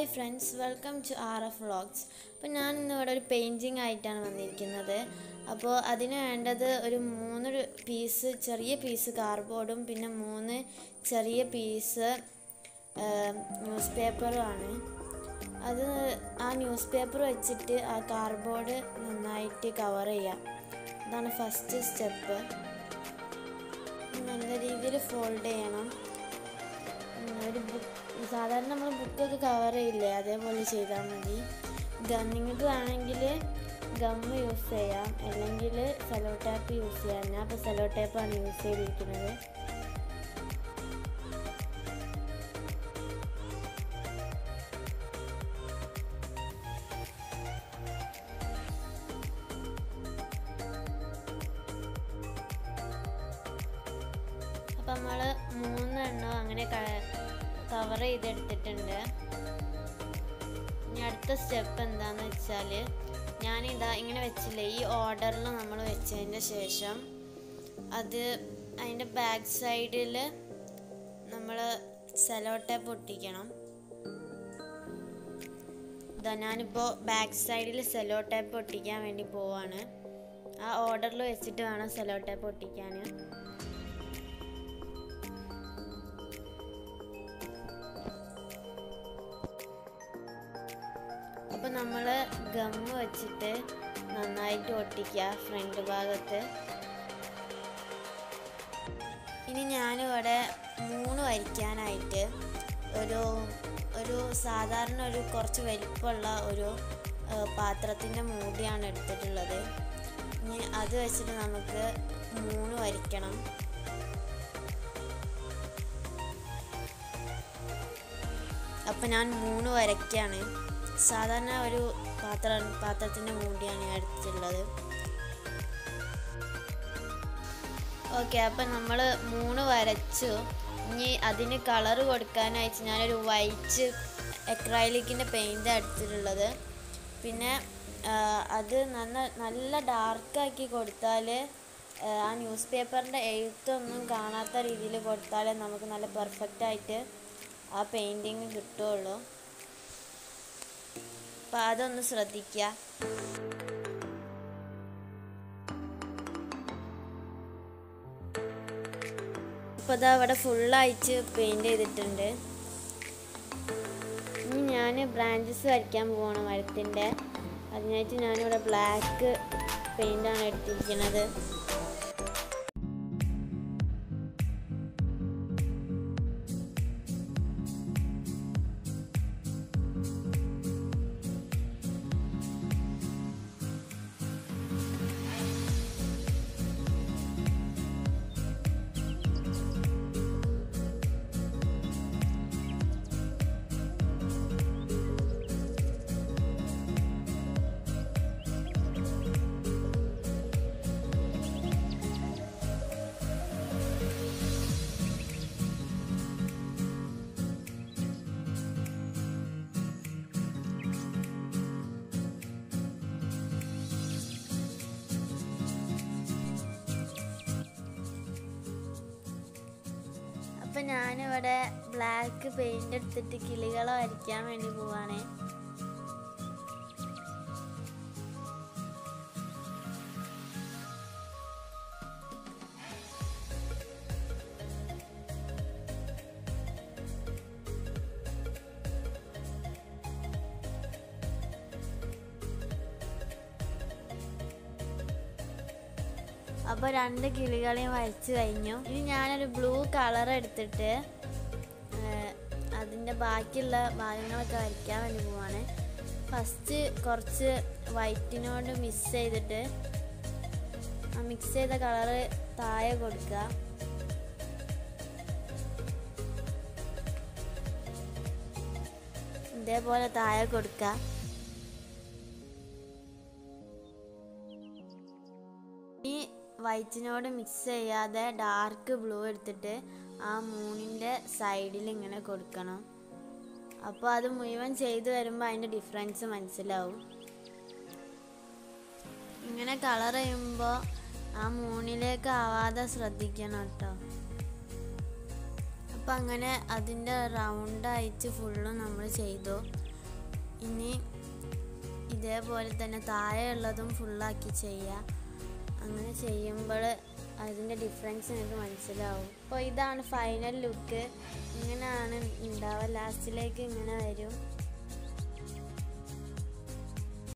hi friends welcome to R F vlogs അപ്പോൾ ഞാൻ ഇന്ന് ഇവിടെ ഒരു പെയിൻറ്റിങ് ആയിട്ടാണ് വന്നിരിക്കുന്നത് അപ്പോൾ അതിന് വേണ്ടത് ഒരു മൂന്ന് പീസ് ചെറിയ പീസ് കാർഡ്ബോർഡും പിന്നെ മൂന്ന് ചെറിയ പീസ് ന്യൂസ് പേപ്പറുമാണ് അത് ആ ന്യൂസ് പേപ്പർ വെച്ചിട്ട് ആ കാർഡ്ബോർഡ് നന്നായിട്ട് കവർ ചെയ്യാം അതാണ് ഫസ്റ്റ് സ്റ്റെപ്പ് നല്ല രീതിയിൽ ഫോൾഡ് ചെയ്യണം ഉം, ഒരു ബുക്ക് സാധാരണ നമ്മൾ ബുക്കൊക്കെ കവർ ചെയ്യില്ലേ അതേപോലെ ചെയ്താൽ മതി ഗം നിങ്ങൾക്ക് വേണമെങ്കിൽ ഗമ്മ് യൂസ് ചെയ്യാം അല്ലെങ്കിൽ സെലോ ടാപ്പ് യൂസ് ചെയ്യാം ഞാൻ അപ്പോൾ സെലോ ടാപ്പാണ് യൂസ് ചെയ്തിരിക്കുന്നത് അപ്പം നമ്മൾ മൂന്നെണ്ണം അങ്ങനെ കവർ ചെയ്തെടുത്തിട്ടുണ്ട് ഇനി അടുത്ത സ്റ്റെപ്പ് എന്താന്ന് വെച്ചാൽ ഞാനിതാ ഇങ്ങനെ വെച്ചില്ലേ ഈ ഓർഡറിൽ നമ്മൾ വെച്ചതിൻ്റെ ശേഷം അത് അതിൻ്റെ ബാക്ക് സൈഡിൽ നമ്മൾ സെലോ ടേപ്പ് ഒട്ടിക്കണം ഇതാ ഞാനിപ്പോൾ ബാക്ക് സൈഡിൽ സെലോ ടേപ്പ് ഒട്ടിക്കാൻ വേണ്ടി പോവാണ് ആ ഓർഡറിൽ വെച്ചിട്ട് വേണം സെലോ ടേപ്പ് ഒട്ടിക്കാൻ അപ്പോൾ നമ്മൾ ഗമ്മ് വെച്ചിട്ട് നന്നായിട്ട് ഒട്ടിക്കുക ഫ്രണ്ട് ഭാഗത്ത് ഇനി ഞാനിവിടെ മൂന്ന് വരയ്ക്കാനായിട്ട് ഒരു ഒരു സാധാരണ ഒരു കുറച്ച് വലിപ്പമുള്ള ഒരു പാത്രത്തിൻ്റെ മൂടിയാണ് എടുത്തിട്ടുള്ളത് ഇനി അത് വെച്ചിട്ട് നമുക്ക് മൂന്ന് വരയ്ക്കണം അപ്പം ഞാൻ മൂന്ന് വരയ്ക്കാണ് സാധാരണ ഒരു പാത്ര പാത്രത്തിൻ്റെ മൂടിയാണ് ഞാൻ എടുത്തിട്ടുള്ളത് ഓക്കെ അപ്പം നമ്മൾ മൂന്ന് വരച്ചു ഇനി അതിന് കളർ കൊടുക്കാനായിട്ട് ഞാനൊരു വൈറ്റ് എക്രൈലിക്കിൻ്റെ പെയിൻ്റ് എടുത്തിട്ടുള്ളത് പിന്നെ ആ, അത് നല്ല നല്ല ഡാർക്കാക്കി കൊടുത്താൽ ആ ന്യൂസ് പേപ്പറിൻ്റെ എഴുത്തൊന്നും കാണാത്ത രീതിയിൽ കൊടുത്താലേ നമുക്ക് നല്ല പെർഫെക്റ്റ് ആയിട്ട് ആ പെയിൻറ്റിങ് കിട്ടുള്ളൂ അപ്പം അതൊന്ന് ശ്രദ്ധിക്കുക അപ്പോൾ അതാ അവിടെ ഫുള്ളായിട്ട് പെയിൻറ് ചെയ്തിട്ടുണ്ട് ഇനി ഞാൻ ബ്രാഞ്ചസ് വരയ്ക്കാൻ പോവാണ് മരത്തിൻ്റെ അതിനായിട്ട് ഞാനിവിടെ ബ്ലാക്ക് പെയിൻ്റാണ് എടുത്തിരിക്കുന്നത് അപ്പം ഞാനിവിടെ ബ്ലാക്ക് പെയിൻ്റ് എടുത്തിട്ട് കിളികളെ വരയ്ക്കാൻ വേണ്ടി പോവാണേ അപ്പോൾ രണ്ട് കിളികളെയും വരച്ച് കഴിഞ്ഞു ഇനി ഞാനൊരു ബ്ലൂ കളർ എടുത്തിട്ട് ഏഹ്, അതിൻ്റെ ബാക്കിയുള്ള ഭാഗങ്ങളൊക്കെ വരയ്ക്കാൻ വേണ്ടി പോവാണ് ഫസ്റ്റ് കുറച്ച് വൈറ്റിനോട് മിക്സ് ചെയ്തിട്ട് ആ മിക്സ് ചെയ്ത കളറ് താഴെ കൊടുക്കുക ഇതേപോലെ താഴെ കൊടുക്കുക ഈ വൈറ്റിനോട് മിക്സ് ചെയ്യാതെ ഡാർക്ക് ബ്ലൂ എടുത്തിട്ട് ആ മൂണിൻ്റെ സൈഡിൽ ഇങ്ങനെ കൊടുക്കണം അപ്പോൾ അത് മുഴുവൻ ചെയ്തു വരുമ്പോൾ അതിൻ്റെ ഡിഫറൻസ് മനസ്സിലാവും ഇങ്ങനെ കളർ ചെയ്യുമ്പോൾ ആ മൂണിലേക്ക് ആവാതെ ശ്രദ്ധിക്കണം കേട്ടോ അപ്പോൾ അങ്ങനെ അതിൻ്റെ റൗണ്ടായിട്ട് ഫുള്ളും നമ്മൾ ചെയ്തു ഇനി ഇതേപോലെ തന്നെ താഴെയുള്ളതും ഫുള്ളാക്കി ചെയ്യുക അങ്ങനെ ചെയ്യുമ്പോൾ അതിൻ്റെ ഡിഫറൻസ് നിങ്ങൾക്ക് മനസ്സിലാവും അപ്പോൾ ഇതാണ് ഫൈനൽ ലുക്ക് ഇങ്ങനെയാണ് ഉണ്ടാവുക ലാസ്റ്റിലേക്ക് ഇങ്ങനെ വരും